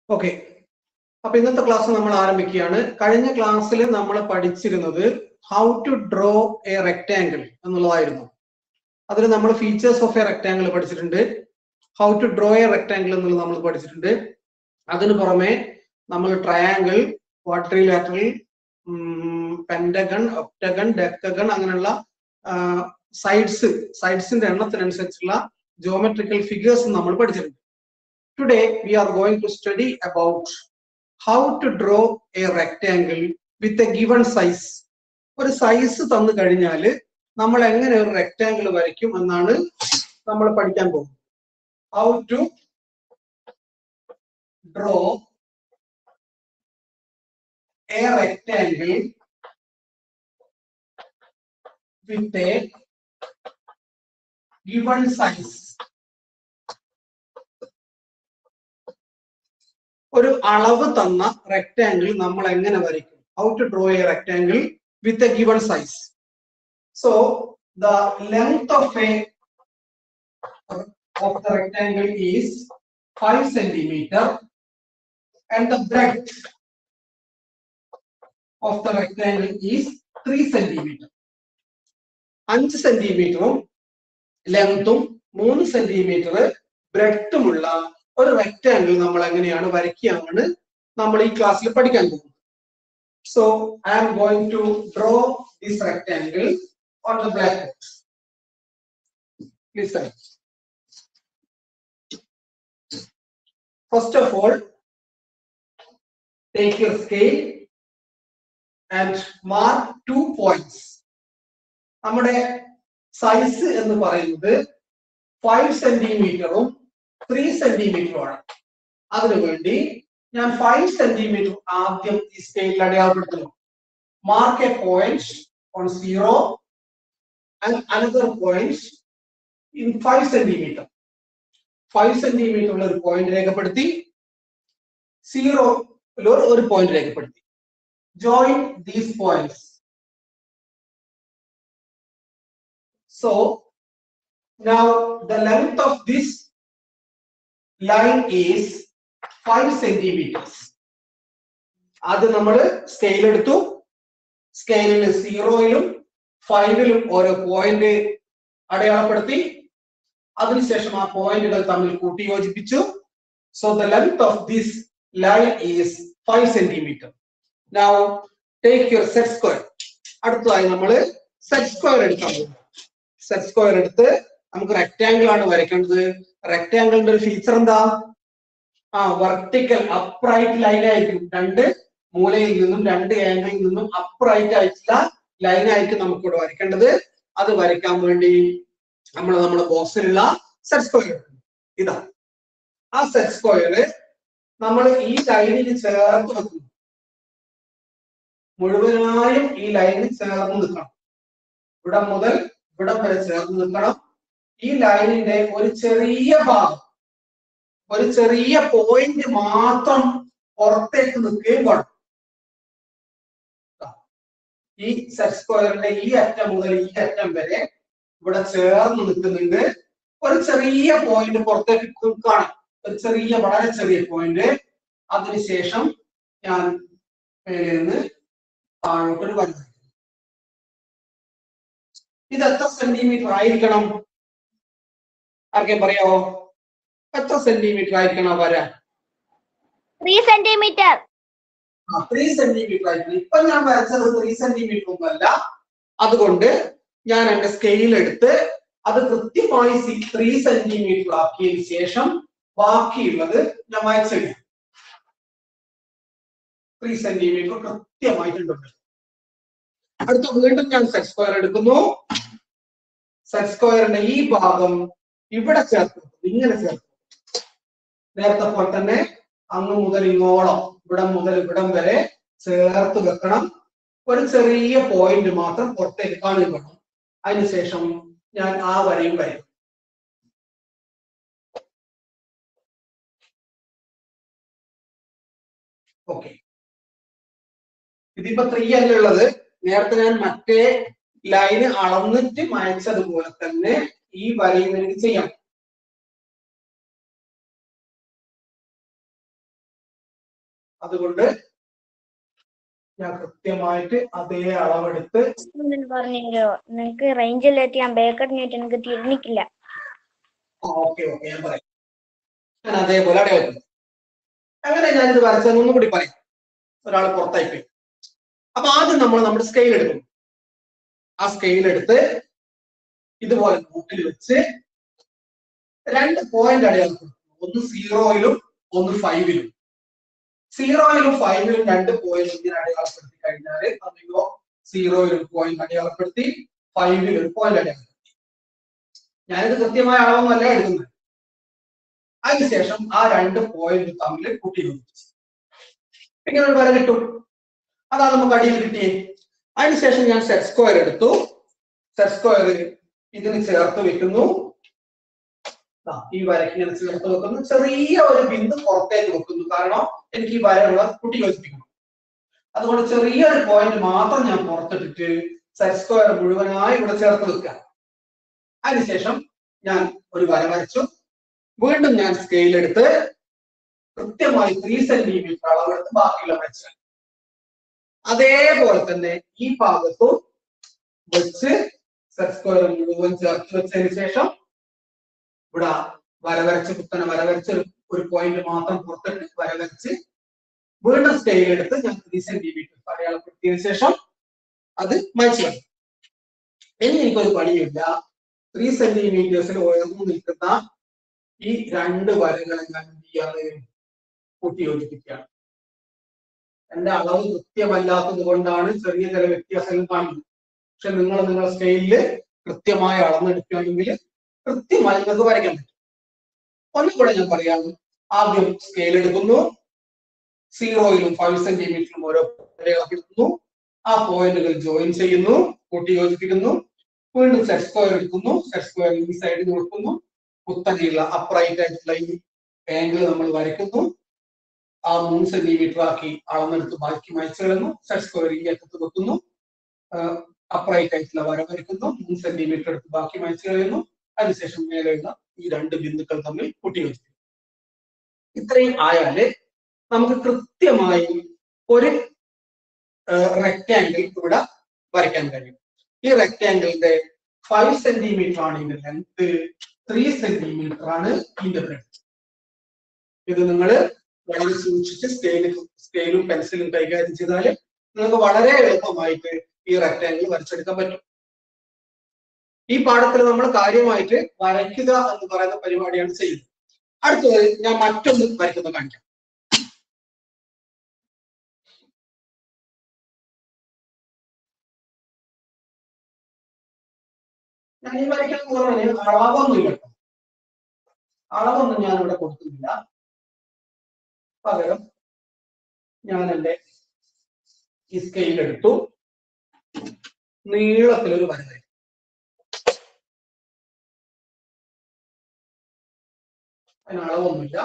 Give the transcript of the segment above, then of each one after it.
Okay അപ്പൊ ഇന്നത്തെ class നമ്മൾ ആരംഭിക്കുകയാണ് കഴിഞ്ഞ ക്ലാസ്സിൽ നമ്മൾ പഠിച്ചിരുന്നത് how to draw a rectangle എന്നുള്ളതായിരുന്നു അതിൽ നമ്മൾ ഫീച്ചേഴ്സ് ഓഫ് എ റെക്ടാങ്കിൾ പഠിച്ചിട്ടുണ്ട് how to draw a rectangle എന്നുള്ളത് നമ്മൾ പഠിച്ചിട്ടുണ്ട് അതിന് പുറമെ നമ്മൾ triangle quadrilateral pentagon octagon decagon അങ്ങനെയുള്ള സൈഡ്സ് സൈഡ്സിന്റെ എണ്ണത്തിനനുസരിച്ചുള്ള ജോമെട്രിക്കൽ ഫിഗേഴ്സ് നമ്മൾ പഠിച്ചിട്ടുണ്ട് Today we are going to study about how to draw a rectangle with a given size. ഒരു സൈസ് തന്നു കഴിഞ്ഞാൽ നമ്മൾ എങ്ങനെ ഒരു റെക്ടാങ്കിൾ വരയ്ക്കും എന്നാണ് നമ്മൾ പഠിക്കാൻ പോകുന്നത് how to draw a rectangle with a given size ഒരു അളവ് തന്ന റെക്ടാങ്കിൾ നമ്മൾ എങ്ങനെ വരയ്ക്കും how to draw a rectangle with a given size so the length of a of the rectangle is 5 centimeter and the breadth of the rectangle is 3 centimeter. അഞ്ച് സെന്റിമീറ്ററും ലെങ്തും മൂന്ന് centimetre ബ്രെഡ്ത്തുമുള്ള ഒരു rectangle നമ്മൾ എങ്ങനെയാണ് വരയ്ക്കുകയാണ് നമ്മൾ ഈ ക്ലാസ്സിൽ പഠിക്കാൻ പോകുന്നത് so I am going to draw this rectangle on the blackboard listen first of all take your scale and mark two points നമ്മുടെ സൈസ് എന്ന് പറയുന്നത് ഫൈവ് സെന്റിമീറ്ററും ത്രീ സെന്റിമീറ്ററുമാണ് അതിനുവേണ്ടി ഞാൻ ഫൈവ് സെന്റിമീറ്റർ ആദ്യം ഈ സ്കെയിലിൽ അടയാളപ്പെടുത്തുന്നു mark a point on zero and another point in five centimetre five centimetre ഉള്ള ഒരു പോയിന്റ് രേഖപ്പെടുത്തി സീറോ ഒരു പോയിന്റ് രേഖപ്പെടുത്തി join these points so now the length of this line is 5 centimeters അത് നമ്മൾ സ്കെയിൽ എടുത്തു സ്കെയിലിൽ സീറോയിലും ഫൈവിലും ഓരോ പോയിന്റ് അടയാളപ്പെടുത്തി അതിനുശേഷം ആ പോയിന്റുകൾ തമ്മിൽ കൂട്ടി യോജിപ്പിച്ചു so the length of this line is five centimetre now take your set square അടുത്തതായി നമ്മൾ സെറ്റ് സ്ക്വയർ എടുക്കാൻ പോകും സെറ്റ് സ്ക്വയർ എടുത്ത് നമുക്ക് റെക്ടാങ്കിൾ ആണ് വരയ്ക്കേണ്ടത് റെക്ടാങ്കിളിന്റെ ഒരു ഫീച്ചർ എന്താ ആ വെർട്ടിക്കൽ അപ്രൈറ്റ് ലൈൻ ആയിരിക്കും രണ്ട് മൂലയിൽ നിന്നും രണ്ട് ആംഗിളിൽ നിന്നും അപ്രൈറ്റ് ആയിട്ടുള്ള ലൈൻ ആയിരിക്കും നമുക്ക് ഇവിടെ വരയ്ക്കേണ്ടത് അത് വരയ്ക്കാൻ വേണ്ടി നമ്മൾ നമ്മുടെ ബോക്സിലുള്ള സെറ്റ് സ്ക്വയർ ഇതാ ആ സെറ്റ് സ്ക്വയർ നമ്മൾ ഈ ലൈനിൽ ചേർത്ത് വെക്കുന്നു മുഴുവനായും ഈ ലൈനിൽ ചേർന്ന് നിൽക്കണം ഇവിടെ മുതൽ ഇവിടെ വരെ ചേർന്ന് നിൽക്കണം ഈ ലൈനിന്റെ ഒരു ചെറിയ ഭാഗം ഒരു ചെറിയ പോയിന്റ് മാത്രം പുറത്തേക്ക് നിൽക്കുകയും വേണം ഈ സെറ്റ് സ്ക്വയറിന്റെ ഈ അറ്റം മുതൽ ഈ അറ്റം വരെ ഇവിടെ ചേർന്ന് നിൽക്കുന്നുണ്ട് ഒരു ചെറിയ പോയിന്റ് പുറത്തേക്ക് നിൽക്കുകയാണ് ഒരു ചെറിയ വളരെ ചെറിയ പോയിന്റ് അതിനുശേഷം ഞാൻ മേലെ നിന്ന് താഴോട്ടൊരു വര ഇത് എത്ര സെന്റിമീറ്റർ ആയിരിക്കണം ആർക്കെയും പറയാവോ എത്ര സെന്റിമീറ്റർ ആയിരിക്കണം വര ത്രീ സെന്റിമീറ്റർ ത്രീ സെന്റിമീറ്റർ ആയിരിക്കണം ഇപ്പൊ ഞാൻ വരച്ചത് ത്രീ സെന്റിമീറ്റർ ഒന്നുമല്ല അതുകൊണ്ട് ഞാൻ എന്റെ സ്കെയിൽ എടുത്ത് അത് കൃത്യമായി ത്രീ സെന്റിമീറ്റർ ആക്കിയതിനു ശേഷം ബാക്കിയുള്ളത് ഞാൻ വരച്ചില്ല ത്രീ സെന്റിമീറ്റർ കൃത്യമായിട്ടുണ്ട് അടുത്ത വീണ്ടും ഞാൻ സെറ്റ് സ്ക്വയർ എടുക്കുന്നു സെറ്റ് സ്ക്വയറിന്റെ ഈ ഭാഗം ഇവിടെ ചേർത്ത് ഇങ്ങനെ ചേർത്ത് നേരത്തെ പോലെ തന്നെ അങ്ങ് മുതൽ ഇങ്ങോളം ഇവിടം മുതൽ ഇവിടം വരെ ചേർത്ത് വെക്കണം ഒരു ചെറിയ പോയിന്റ് മാത്രം പുറത്തേക്ക് കാണുക അതിനുശേഷം ഞാൻ ആ വരയും വരും ഓക്കെ ഇതിപ്പോ ത്രീ അല്ല ഉള്ളത് നേരത്തെ ഞാൻ മറ്റേ ലൈന് അളന്നിട്ട് മായച്ചതുപോലെ തന്നെ ഈ വരയും എനിക്ക് ചെയ്യാം അതുകൊണ്ട് ഞാൻ കൃത്യമായിട്ട് അതേ അളവെടുത്ത് പറഞ്ഞോ നിനക്ക് റേഞ്ചിലെത്തി ഞാൻ ബേക്കറിനായിട്ട് എനിക്ക് തിരിഞ്ഞിക്കില്ല ഓക്കെ ഓക്കെ ഞാൻ പറയാം ഞാൻ അതേപോലെ അടയാളം അങ്ങനെ ഞാനിത് വരച്ചതെന്ന് ഒന്നും കൂടി പറയാം ഒരാൾ പുറത്തായി പോയി അപ്പൊ ആദ്യം നമ്മൾ നമ്മുടെ സ്കെയിൽ എടുക്കും ആ സ്കെയിൽ എടുത്ത് ഇതുപോലെ നോട്ടിൽ വെച്ച് രണ്ട് പോയിന്റ് അടയാളപ്പെടുത്തും ഒന്ന് സീറോയിലും ഒന്ന് ഫൈവിലും സീറോയിലും ഫൈവിലും രണ്ട് പോയിന്റ് ഇങ്ങനെ അടയാളപ്പെടുത്തി കഴിഞ്ഞാൽ അധികോ സീറോയിലും പോയിന്റ് അടയാളപ്പെടുത്തി ഫൈവിലും ഒരു പോയിന്റ് അടയാളപ്പെടുത്തി ഞാനിത് കൃത്യമായ അളവൊന്നുമല്ല എടുക്കുന്നത് അതിനുശേഷം ആ രണ്ട് പോയിന്റ് തമ്മിൽ കൂട്ടി യോജിപ്പിച്ചു ഇങ്ങനെ ഒരു വര കിട്ടും അതാ നമുക്ക് അടിയിൽ കിട്ടിയേ അതിനുശേഷം ഞാൻ സെറ്റ് സ്ക്വയർ എടുത്തു സെറ്റ് സ്ക്വയർ ഇതിന് ചേർത്ത് വെക്കുന്നു ദാ ഈ വരയ്ക്ക് ഇങ്ങനെ ചേർത്ത് വെക്കുന്നു ചെറിയ ഒരു ബിന്ദു പുറത്തേക്ക് വെക്കുന്നു കാരണം എനിക്ക് ഈ വരകളെ കൂട്ടി യോജിപ്പിക്കണം അതുകൊണ്ട് ചെറിയൊരു പോയിന്റ് മാത്രം ഞാൻ പുറത്തിട്ടിട്ട് സെറ്റ് സ്ക്വയർ മുഴുവനായി ഇവിടെ ചേർത്ത് വെക്കുക അതിനുശേഷം ഞാൻ ഒരു വര വരച്ചു വീണ്ടും ഞാൻ സ്കെയിൽ എടുത്ത് കൃത്യമായി ത്രീ സെന്റിമീറ്റർ അളവെടുത്ത് ബാക്കിയുള്ള വരച്ചു അതേപോലെ തന്നെ ഈ ഭാഗത്തും വെച്ച് സെറ്റ് സ്ക്വയർ മുഴുവൻ ചേർത്ത് വെച്ചതിന് ശേഷം ഇവിടെ വര വരച്ച് കുത്തനെ വര വരച്ച് ഒരു- ഒരു പോയിന്റ് മാത്രം പുറത്തിട്ട് വര വരച്ച് വീണ്ടും സ്കെയിൽ എടുത്ത് ഞാൻ ത്രീ സെന്റിമീറ്റർ അടയാളപ്പെടുത്തിയതിനു ശേഷം അത് മാറ്റി വെക്കും ഇനി എനിക്കൊരു പണിയില്ല ത്രീ സെന്റിമീറ്റേഴ്സിൽ ഉയർന്നു നിൽക്കുന്ന ഈ രണ്ട് വരകളെ ഞാൻ എന്ത് ചെയ്യാണ് കൂട്ടി യോജിപ്പിക്കുകയാണ് എന്റെ അളവ് കൃത്യമല്ലാത്തത് കൊണ്ടാണ് ചെറിയ ചില വ്യത്യാസങ്ങൾ കാണുന്നത് പക്ഷെ നിങ്ങൾ നിങ്ങളുടെ സ്കെയിലില് കൃത്യമായി അളന്നെടുക്കുകയാണെങ്കിൽ കൃത്യമായി നിങ്ങൾക്ക് വരയ്ക്കാൻ പറ്റും ഒന്നുകൂടെ ഞാൻ പറയാം ആദ്യം സ്കെയിൽ എടുക്കുന്നു സീറോയിലും ഫൈവ് സെന്റിമീറ്ററിലും ഓരോ രേഖപ്പെടുത്തുന്നു ആ പോയിന്റുകൾ ജോയിൻ ചെയ്യുന്നു കൂട്ടി യോജിപ്പിക്കുന്നു വീണ്ടും സെറ്റ് സ്ക്വയർ എടുക്കുന്നു സെറ്റ് സ്ക്വയർ ഈ സൈഡിൽ കൊടുക്കുന്നു കുത്തനെയുള്ള അപ്രൈറ്റ് ആയിട്ടുള്ള ഈ ആംഗിൾ നമ്മൾ വരയ്ക്കുന്നു ആ മൂന്ന് സെന്റിമീറ്റർ ആക്കി അളന്നെടുത്ത് ബാക്കി മായ്ച്ചു കളയുന്നു സെറ്റ് സ്ക്വയർ ഈ അറ്റത്ത് വെക്കുന്നു അപ്രൈറ്റ് ആയിട്ടുള്ള വര വരയ്ക്കുന്നു മൂന്ന് സെന്റിമീറ്റർ എടുത്ത് ബാക്കി മായ്ച്ചു കളയുന്നു അതിനുശേഷം മേലെയുള്ള ഈ രണ്ട് ബിന്ദുക്കൾ തമ്മിൽ കൂട്ടി യോജിപ്പിക്കും ഇത്രയും ആയാല് നമുക്ക് കൃത്യമായി ഒരു റെക്റ്റാങ്കിൾ ഇവിടെ വരയ്ക്കാൻ കഴിയും ഈ റെക്റ്റാങ്കിളിന്റെ ഫൈവ് സെന്റിമീറ്റർ ആണ് ഇതിന്റെ ലെങ്ത് ത്രീ സെന്റിമീറ്റർ ആണ് ഇതിന്റെ ബ്രെഡ് ഇത് നിങ്ങൾ വളരെ സൂക്ഷിച്ച് സ്കെയിലും സ്കെയിലും പെൻസിലും കൈകാര്യം ചെയ്താൽ നിങ്ങൾക്ക് വളരെ എളുപ്പമായിട്ട് ഈ റെക്റ്റാങ്കിൾ വരച്ചെടുക്കാൻ പറ്റും ഈ പാഠത്തിൽ നമ്മൾ കാര്യമായിട്ട് വരയ്ക്കുക എന്ന് പറയുന്ന പരിപാടിയാണ് ചെയ്യുന്നത് അടുത്തത് ഞാൻ മറ്റൊന്ന് വരയ്ക്കുന്നത് കാണിക്കാം ഞാൻ ഈ വരയ്ക്കാൻ പോകുന്നതിന് അളവൊന്നും ഇല്ല കേട്ടോ അളവൊന്നും ഞാൻ ഇവിടെ കൊടുക്കുന്നില്ല പകരം ഞാൻ എന്റെ ഈ സ്കെയിൽ എടുത്തു നീളത്തിലൊരു വര വരയ്ക്കും അതിന് അളവൊന്നുമില്ല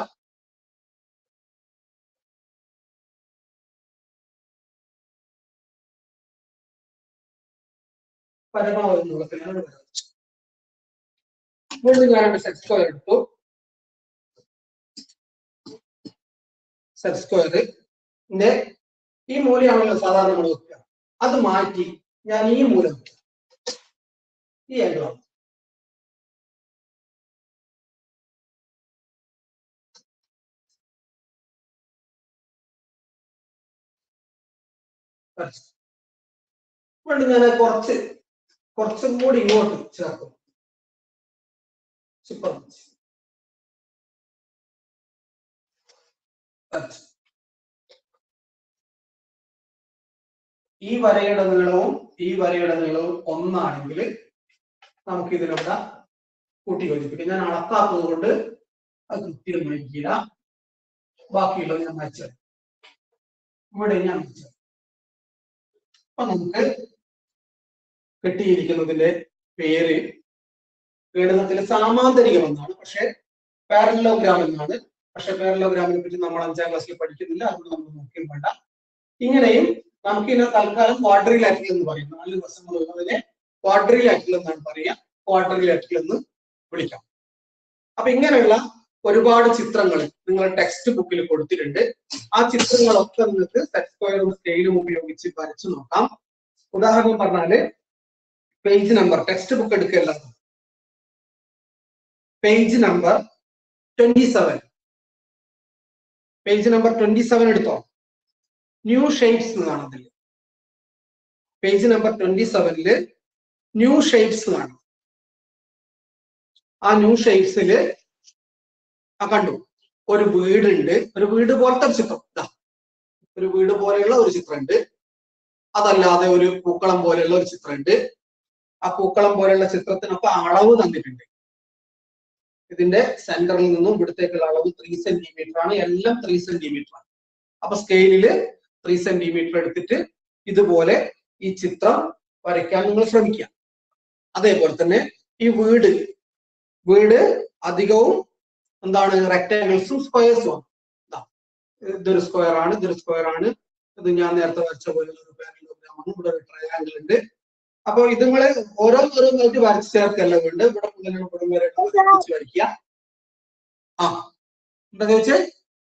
പരമാവധി നീളത്തിലാണ് വര വരച്ചത് വീണ്ടും ഞാൻ എന്റെ സെറ്റ് സ്ക്വയർ എടുത്തു സെറ്റ് സ്ക്വയറിന്റെ ഈ മൂലയാണല്ലോ സാധാരണ നമ്മൾ വെക്കുക അത് മാറ്റി ഞാൻ ഈ മൂലം വെക്കാം. ഈ ആംഗിളാണ് വരച്ചു. വീണ്ടും ഞാൻ കുറച്ച് കുറച്ചും കൂടി ഇങ്ങോട്ട് ചേർക്കും സൂപ്പർ വരച്ചു. ഈ വരയുടെ നീളവും ഈ വരയുടെ നീളവും ഒന്നാണെങ്കിൽ നമുക്ക് ഇതിലൂടെ കൂട്ടി യോജിപ്പിക്കാം ഞാൻ അളക്കാത്തത് കൊണ്ട് അത് കൃത്യമായിരിക്കില്ല ബാക്കിയുള്ളത് ഞാൻ വരച്ചത് ഇവിടെ ഞാൻ വരച്ചത് അപ്പൊ നമുക്ക് കിട്ടിയിരിക്കുന്നതിന്റെ പേര് ഗണിതത്തിലെ സാമാന്തരികം എന്നാണ് പക്ഷെ പാരലോഗ്രാം എന്നാണ് പക്ഷെ പാരലോഗ്രാമിനെ പറ്റി നമ്മൾ അഞ്ചാം ക്ലാസ്സിൽ പഠിക്കുന്നില്ല അതുകൊണ്ട് നമ്മൾ നോക്കിയും വേണ്ട ഇങ്ങനെയും നമുക്ക് ഇതിനെ തൽക്കാലം ക്വാഡ്രിലാറ്ററൽ എന്ന് പറയും നാല് വശങ്ങൾ ഉള്ളതിനെ ക്വാഡ്രിലാറ്ററൽ എന്നാണ് പറയുക ക്വാഡ്രിലാറ്ററൽ എന്ന് വിളിക്കാം അപ്പൊ ഇങ്ങനെയുള്ള ഒരുപാട് ചിത്രങ്ങൾ നിങ്ങൾ ടെക്സ്റ്റ് ബുക്കിൽ കൊടുത്തിട്ടുണ്ട് ആ ചിത്രങ്ങളൊക്കെ നിങ്ങൾക്ക് സെറ്റ് സ്ക്വയറും സ്കെയിലും ഉപയോഗിച്ച് വരച്ചു നോക്കാം ഉദാഹരണം പറഞ്ഞാല് പേജ് നമ്പർ ടെക്സ്റ്റ് ബുക്ക് എടുക്കല്ല page number twenty seven page number twenty seven എടുത്തോ ന്യൂ ഷേപ്സ് എന്ന് കാണുന്നില്ല പേജ് നമ്പർ ട്വന്റി സെവനില് ന്യൂ ഷേപ്സ് കാണും ആ ന്യൂ ഷേപ്സില് ആ കണ്ടു ഒരു വീടുണ്ട് ഒരു വീട് പോലത്തെ ഒരു ചിത്രം ഇതാ ഒരു വീട് പോലെയുള്ള ഒരു ചിത്രമുണ്ട് അതല്ലാതെ ഒരു പൂക്കളം പോലെയുള്ള ഒരു ചിത്രമുണ്ട് ആ പൂക്കളം പോലെയുള്ള ചിത്രത്തിനൊക്കെ അളവ് തന്നിട്ടുണ്ട് ഇതിന്റെ സെന്ററിൽ നിന്നും ഇവിടത്തേക്കുള്ള അളവ് ത്രീ സെന്റിമീറ്റർ ആണ് എല്ലാം ത്രീ സെന്റിമീറ്റർ ആണ് അപ്പൊ സ്കെയിലില് ത്രീ സെന്റിമീറ്റർ എടുത്തിട്ട് ഇതുപോലെ ഈ ചിത്രം വരയ്ക്കാൻ നിങ്ങൾ ശ്രമിക്കുക അതേപോലെ തന്നെ ഈ വീട് വീട് അധികവും എന്താണ് റെക്ടാങ്കിൾസും സ്ക്വയേഴ്സും ആണ് ദാ, ഇതൊരു സ്ക്വയർ ആണ് ഇതൊരു സ്ക്വയർ ആണ് ഇത് ഞാൻ നേരത്തെ വരച്ച പോലെ ഒരു പാരലോഗ്രാം ആണ് ഇവിടെ ഒരു ട്രയാങ്കിൾ ഉണ്ട് അപ്പൊ ഇതുങ്ങള് ഓരോന്നോരോന്നായിട്ട് വരച്ച് ചേർക്കല്ല വേണ്ട ഇവിടെ മുതൽ ഇവിടെ വരെ വരച്ച് വരയ്ക്കുക ആ എന്താ ചോദിച്ചേ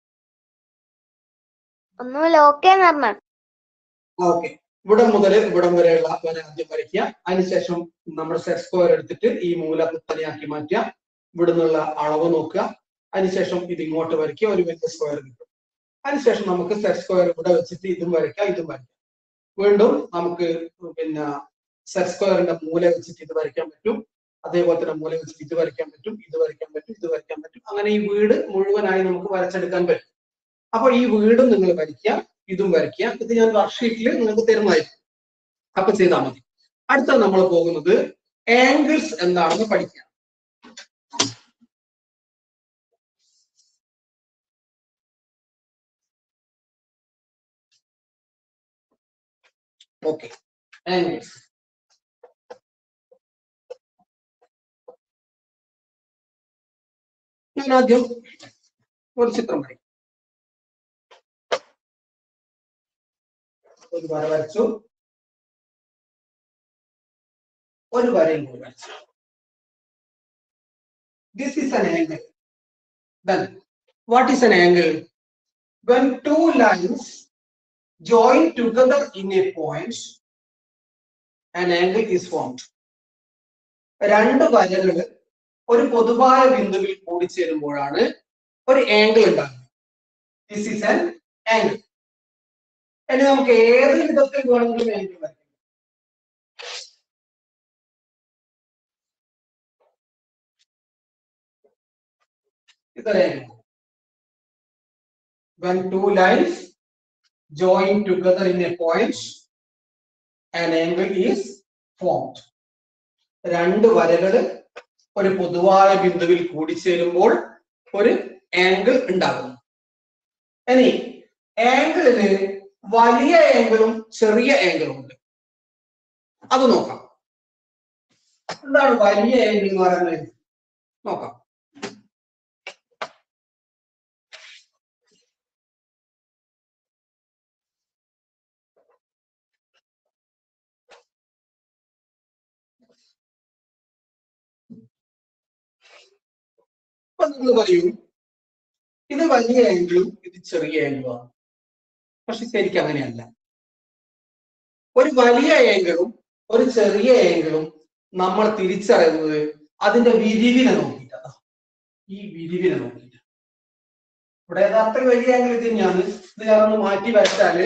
ഒന്നുമില്ല ഓക്കെ പറഞ്ഞു ഓക്കെ ഇവിടെ മുതൽ ഇവിടം വരെയുള്ള വര ആദ്യം വരയ്ക്കുക അതിനുശേഷം നമ്മൾ സെറ്റ് സ്ക്വയർ എടുത്തിട്ട് ഈ മൂല കുത്തനെയാക്കി മാറ്റുക ഇവിടെ നിന്നുള്ള അളവ് നോക്കുക അതിനുശേഷം ഇത് ഇങ്ങോട്ട് വരയ്ക്കുക ഒരു വലിയ സ്ക്വയർ കിട്ടും അതിനുശേഷം നമുക്ക് സെറ്റ് സ്ക്വയർ ഇവിടെ വെച്ചിട്ട് ഇതും വരയ്ക്കാം ഇതും വരയ്ക്കാം വീണ്ടും നമുക്ക് പിന്നെ സെറ്റ് സ്ക്വയറിന്റെ മൂല വെച്ചിട്ട് ഇത് വരയ്ക്കാൻ പറ്റും അതേപോലെ തന്നെ മൂല വെച്ചിട്ട് ഇത് വരയ്ക്കാൻ പറ്റും ഇത് വരയ്ക്കാൻ പറ്റും ഇത് വരയ്ക്കാൻ പറ്റും അങ്ങനെ ഈ വീട് മുഴുവനായി നമുക്ക് വരച്ചെടുക്കാൻ പറ്റും അപ്പൊ ഈ വീടും നിങ്ങൾ വരയ്ക്കുക ഇതും വരയ്ക്കുക ഇത് ഞാൻ വർക്ക്ഷീറ്റിൽ നിങ്ങൾക്ക് തരുന്നതായിരിക്കും അപ്പൊ ചെയ്താൽ മതി അടുത്ത നമ്മൾ പോകുന്നത് ആംഗിൾസ് എന്താണെന്ന് പഠിക്കുക ഓക്കെ ആംഗിൾസ് ഞാൻ ആദ്യം ഒരു ചിത്രം വരയ്ക്കും ഒരു വര വരച്ചു ഒരു വരയും കൂടി വരച്ചു this is an angle then what is an angle when two lines join together in a point an angle is formed രണ്ട് വരകൾ ഒരു പൊതുവായ ബിന്ദുവിൽ കൂടിച്ചേരുമ്പോഴാണ് ഒരു ആംഗിൾ ഉണ്ടാകുന്നത് ദിസ് ഈസ് an angle ഇനി നമുക്ക് ഏത് വിധത്തിൽ വേണമെങ്കിലും ആംഗിൾ വരയ്ക്കാം ഇതൊരു angle. When two lines join together in a point, an angle is formed. രണ്ട് വരകള് ഒരു പൊതുവായ ബിന്ദുവിൽ കൂടിച്ചേരുമ്പോൾ ഒരു ആംഗിൾ ഉണ്ടാകുന്നു ഇനി ആംഗിളിന് വലിയ ആംഗിളും ചെറിയ ആംഗിളും ഉണ്ട് അത് നോക്കാം എന്താണ് വലിയ ആംഗിൾ എന്ന് പറയുന്നത് നോക്കാം അപ്പൊ നിങ്ങൾ പറയൂ ഇത് വലിയ ആംഗിളും ഇത് ചെറിയ ആംഗിളുമാണ് പക്ഷെ ശരിക്കും അങ്ങനെയല്ല ഒരു വലിയ ആംഗിളും ഒരു ചെറിയ ആംഗിളും നമ്മൾ തിരിച്ചറിയുന്നത് അതിന്റെ വിരിവിനെ നോക്കിയിട്ടാണ് ഈ വിരിവിനെ നോക്കിയിട്ട് ഇവിടെ യഥാർത്ഥ വലിയ ആംഗിൾ ഇത് തന്നെയാണ് ഇത് ഞാൻ ഒന്ന് മാറ്റി വരച്ചാല്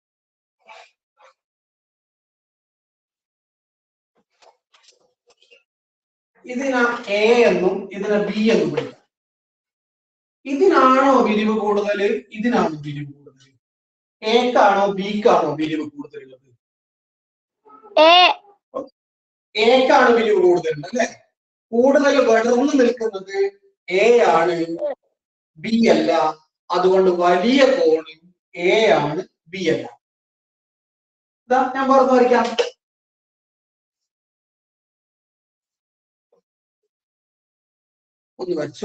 ഇതിനെ എ എന്നും ഇതിനെ ബി എന്നും വിളിക്കാം ഇതിനാണോ വിരിവ് കൂടുതൽ ഇതിനാണോ വിരിവ് കൂടുതൽ എക്കാണോ ബിക്കാണോ വിരിവ് കൂടുതലുള്ളത് ഏ എക്കാണ് വിരിവ് കൂടുതൽ അല്ലെ കൂടുതൽ വളർന്നു നിൽക്കുന്നത് എ ആണ് ബി അല്ല അതുകൊണ്ട് വലിയ കോണ് എ ആണ് ബി അല്ല ഇതാ ഞാൻ പറഞ്ഞു വരയ്ക്കാം ഒന്ന് വരച്ചു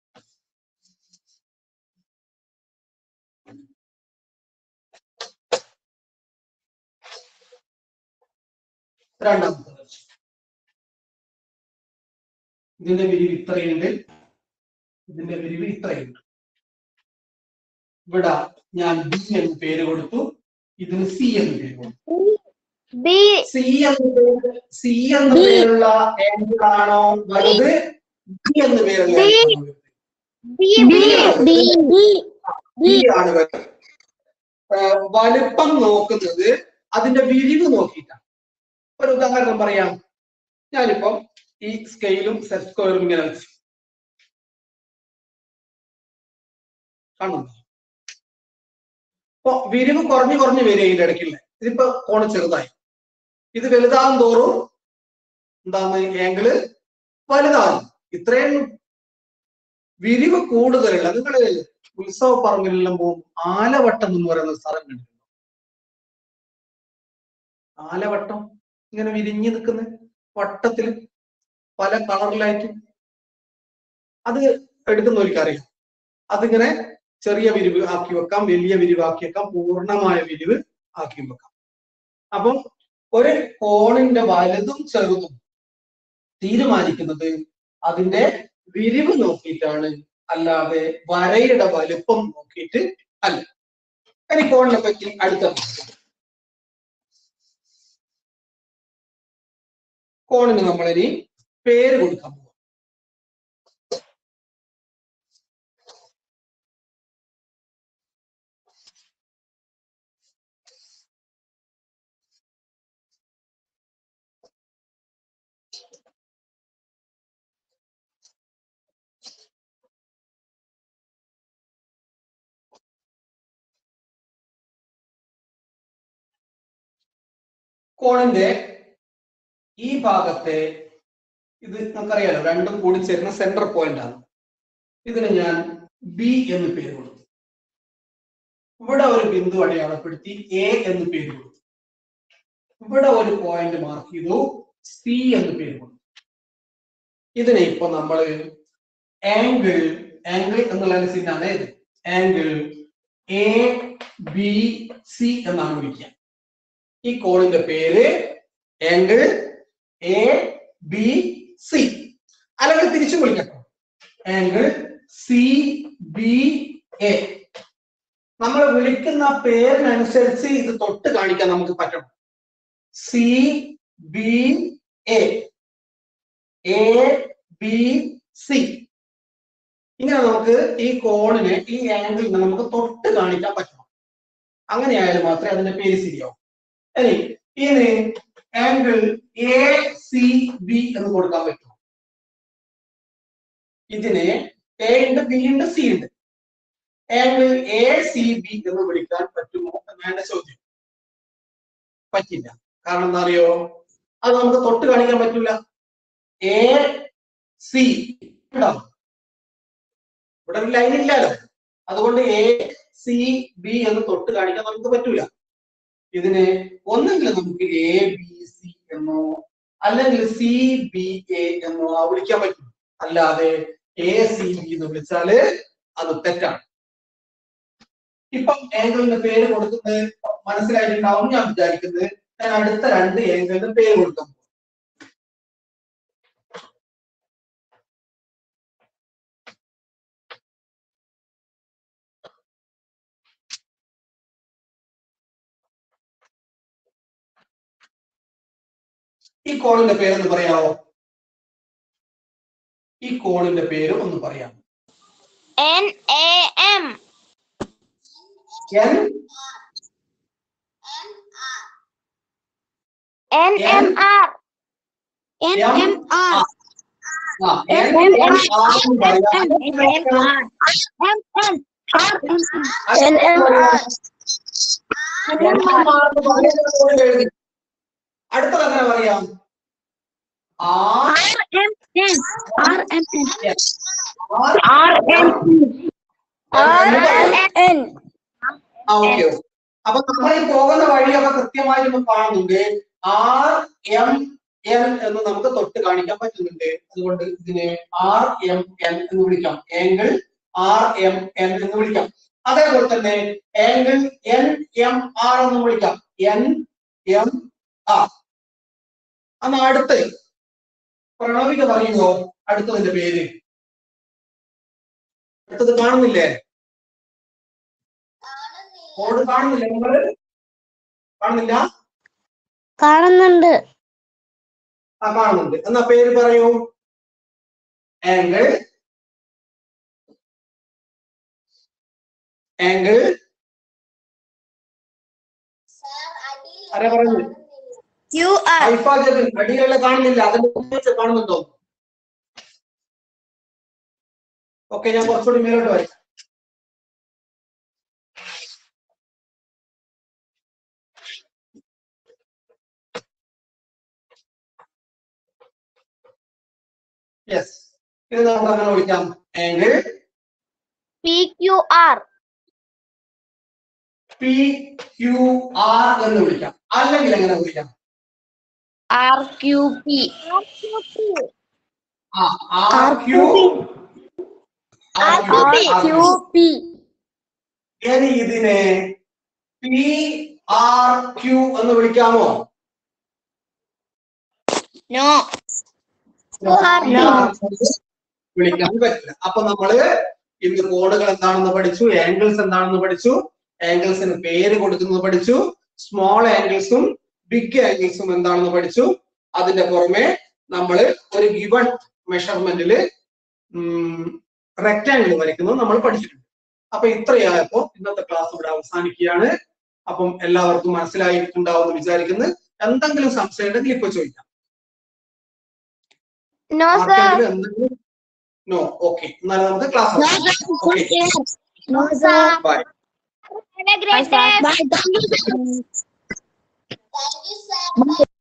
രണ്ടാമത്തെ വരച്ചു ഇതിന്റെ വിരിവ് ഇത്രയുണ്ട് ഇതിന്റെ വിരിവ് ഇത്രയുണ്ട് ഇവിടെ ഞാൻ ബി എന്ന് പേര് കൊടുത്തു ഇതിന് സി എന്ന് പേര് കൊടുത്തു ബി സി എന്ന് പേര് സി എന്ന് പേരുള്ള ആംഗിൾ ആണോ വലുത് ബി എന്ന് പേരുള്ള B. angle ആണോ വലുത്? B B B B B ആണ് വലുത് ഏർ വലുപ്പം നോക്കുന്നത് അതിന്റെ വിരിവ് നോക്കിയിട്ടാണ് ഒരു ഉദാഹരണം പറയാം ഞാനിപ്പം ഈ സ്കെയിലും സെറ്റ് സ്ക്വയറും ഇങ്ങനെ വെച്ചു കാണുന്നു അപ്പൊ വിരിവ് കുറഞ്ഞു കുറഞ്ഞു വരിക ഇതിന്റെ ഇടയ്ക്കില്ല ഇതിപ്പോ കോണ് ചെറുതായി ഇത് വലുതാകും തോറും എന്താണ് ആംഗിള് വലുതാകും ഇത്രയും വിരിവ് കൂടുതലുള്ള നിങ്ങള് ഉത്സവ പറമ്പിലെല്ലാം പോകും ആലവട്ടം എന്ന് പറയുന്ന സ്ഥലം കണ്ടിട്ടുണ്ടോ ആലവട്ടം ഇങ്ങനെ വിരിഞ്ഞു നിൽക്കുന്ന വട്ടത്തില് പല കളറിലായിട്ട് അത് എടുക്കുന്നവർക്ക് അറിയാം അതിങ്ങനെ ചെറിയ വിരിവ് ആക്കി വെക്കാം വലിയ വിരിവ് ആക്കി വെക്കാം പൂർണ്ണമായ വിരിവ് ആക്കി വെക്കാം അപ്പം ഒരു കോണിന്റെ വലുതും ചെറുതും തീരുമാനിക്കുന്നത് അതിന്റെ വിരിവ് നോക്കിയിട്ടാണ് അല്ലാതെ വരയുടെ വലുപ്പം നോക്കിയിട്ട് അല്ല ഇനി കോണിനെ പറ്റി അടുത്ത ഭാഗം. കോണിന് നമ്മളിനി പേര് കൊടുക്കാൻ പോകും കോണിന്റെ ഈ ഭാഗത്തെ ഇത് നമുക്കറിയാലോ രണ്ടും കൂടി ചേരുന്ന സെന്റർ പോയിന്റ് ആണ് ഇതിന് ഞാൻ ബി എന്ന് പേര് കൊടുത്തു ഇവിടെ ഒരു ബിന്ദു അടയാളപ്പെടുത്തി എ എന്ന് പേര് കൊടുത്തു ഇവിടെ ഒരു പോയിന്റ് മാർക്ക് ചെയ്തു സി എന്ന് പേര് കൊടുത്തു ഇതിനെ ഇപ്പൊ നമ്മൾ ആംഗിൾ ആംഗിൾ എന്നുള്ള സിന്നാണ് ഇത് ആംഗിൾ എ ബി സി എന്നാണ് വിളിക്കുക ഈ കോണിന്റെ പേര് ആംഗിൾ എ ബി സി അല്ലെങ്കിൽ തിരിച്ചു വിളിക്കട്ടോ ആംഗിൾ സി ബി എ നമ്മൾ വിളിക്കുന്ന പേരിനനുസരിച്ച് ഇത് തൊട്ട് കാണിക്കാൻ നമുക്ക് പറ്റണം C B A A B C ഇങ്ങനെ നമുക്ക് ഈ കോണിനെ ഈ ആംഗിളിനെ നമുക്ക് തൊട്ട് കാണിക്കാൻ പറ്റണം അങ്ങനെയായാലും മാത്രമേ അതിന്റെ പേര് ശരിയാവും ഇനി ഇനി ആംഗിൾ എ സി ബി എന്ന് കൊടുക്കാൻ പറ്റും ഇതിന് എ ഉണ്ട് ബി ഉണ്ട് സി ഉണ്ട് ആംഗിൾ എ സി ബി എന്ന് വിളിക്കാൻ പറ്റുമോ എന്നാണ് എന്റെ ചോദ്യം പറ്റില്ല കാരണം എന്താ അറിയോ അത് നമുക്ക് തൊട്ട് കാണിക്കാൻ പറ്റില്ല എ സി ഇവിടെ ഇവിടെ ഒരു ലൈൻ ഇല്ലല്ലോ അതുകൊണ്ട് എ സി ബി എന്ന് തൊട്ട് കാണിക്കാൻ നമുക്ക് പറ്റൂല ഇതിന് ഒന്നെങ്കിൽ നമുക്ക് എ ബി സി എന്നോ അല്ലെങ്കിൽ സി ബി എ എന്നോ ആ വിളിക്കാൻ പറ്റും അല്ലാതെ എ സി ബി എന്ന് വിളിച്ചാല് അത് തെറ്റാണ് ഇപ്പം ഏംഗിളിന്റെ പേര് കൊടുക്കുന്നത് മനസ്സിലായിട്ടുണ്ടാവും ഞാൻ വിചാരിക്കുന്നത് ഞാൻ അടുത്ത രണ്ട് ഏംഗിളിന്റെ പേര് കൊടുക്കാൻ പോകും ഈ കോണിന്റെ പേരൊന്ന് പറയാമോ ഈ കോണിന്റെ പേര് ഒന്ന് പറയാം N A M N N M R N M R ആ, N M M M R എന്ന് പറയാം. M M R M M R M M അത് N M R N M R എന്ന് പറയുന്നത് പോലെ എഴുതി. അടുത്തത് എങ്ങനെ പറയാം R R M N R M N R R M R M N ആ ഓക്കെ അപ്പൊ നമ്മൾ ഈ പോകുന്ന വഴിയൊക്കെ കൃത്യമായിട്ട് നമ്മൾ കാണുന്നുണ്ട് ആർ എം എൻ എന്ന് നമുക്ക് തൊട്ട് കാണിക്കാൻ പറ്റുന്നുണ്ട് അതുകൊണ്ട് ഇതിനെ ആർ എം എൻ എന്ന് വിളിക്കാം ആംഗിൾ ആർ എം എൻ എന്ന് വിളിക്കാം അതേപോലെ തന്നെ ആംഗിൾ എൻ എം ആർ എന്ന് വിളിക്കാം എൻ എം ആർ അന്ന് അടുത്ത് പ്രണവിക പറയുമോ അടുത്തതിന്റെ പേര് അടുത്തത് കാണുന്നില്ലേ കോഡ് കാണുന്നില്ലേ നിങ്ങൾ കാണുന്നില്ല കാണുന്നുണ്ട് ആ കാണുന്നുണ്ട് എന്നാ പേര് പറയൂ ആംഗിൾ ആംഗിൾ ആരാ പറയുന്നത് ക്യു ആർ അൽഫാജത്തിൽ അടികളിലെ കാണുന്നില്ല അതിന്റെ ഉപയോഗിച്ച് കാണുന്നുണ്ടോ ഓക്കെ ഞാൻ കുറച്ചുകൂടി മേലോട്ട് വരാം യെസ് ഇത് നമുക്ക് അങ്ങനെ വിളിക്കാം angle P Q R P Q R എന്ന് വിളിക്കാം അല്ലെങ്കിൽ എങ്ങനെ വിളിക്കാം ആർ ക്യു പി ആ R Q R Q P ഇനി ഇതിനെ പി ആർ ക്യു എന്ന് വിളിക്കാമോ നോ No. No. വിളിക്കാൻ പറ്റില്ല അപ്പൊ നമ്മള് ഇന്ന് കോഡുകൾ എന്താണെന്ന് പഠിച്ചു ആംഗിൾസ് എന്താണെന്ന് പഠിച്ചു ആംഗിൾസിന് പേര് കൊടുക്കുന്നത് പഠിച്ചു സ്മോൾ ആംഗിൾസും ബിഗ് ആംഗിൾസും എന്താണെന്ന് പഠിച്ചു അതിന്റെ പുറമെ നമ്മൾ ഒരു ഗിവൺ മെഷർമെന്റില് റെക്ടാംഗിൾ വരയ്ക്കുന്നത് നമ്മൾ പഠിച്ചിട്ടുണ്ട് അപ്പൊ ഇത്രയായപ്പോ ഇന്നത്തെ ക്ലാസ് ഇവിടെ അവസാനിക്കുകയാണ് അപ്പം എല്ലാവർക്കും മനസ്സിലായിട്ടുണ്ടാവുമെന്ന് വിചാരിക്കുന്നു എന്തെങ്കിലും സംശയം ഉണ്ടെങ്കിൽ ഇപ്പൊ ചോദിക്കാം നോ സർ ആർക്കെങ്കിലും എന്തെങ്കിലും നോ ഓക്കെ എന്നാൽ നമുക്ക് class okay no sir bye Have a great day. Bye.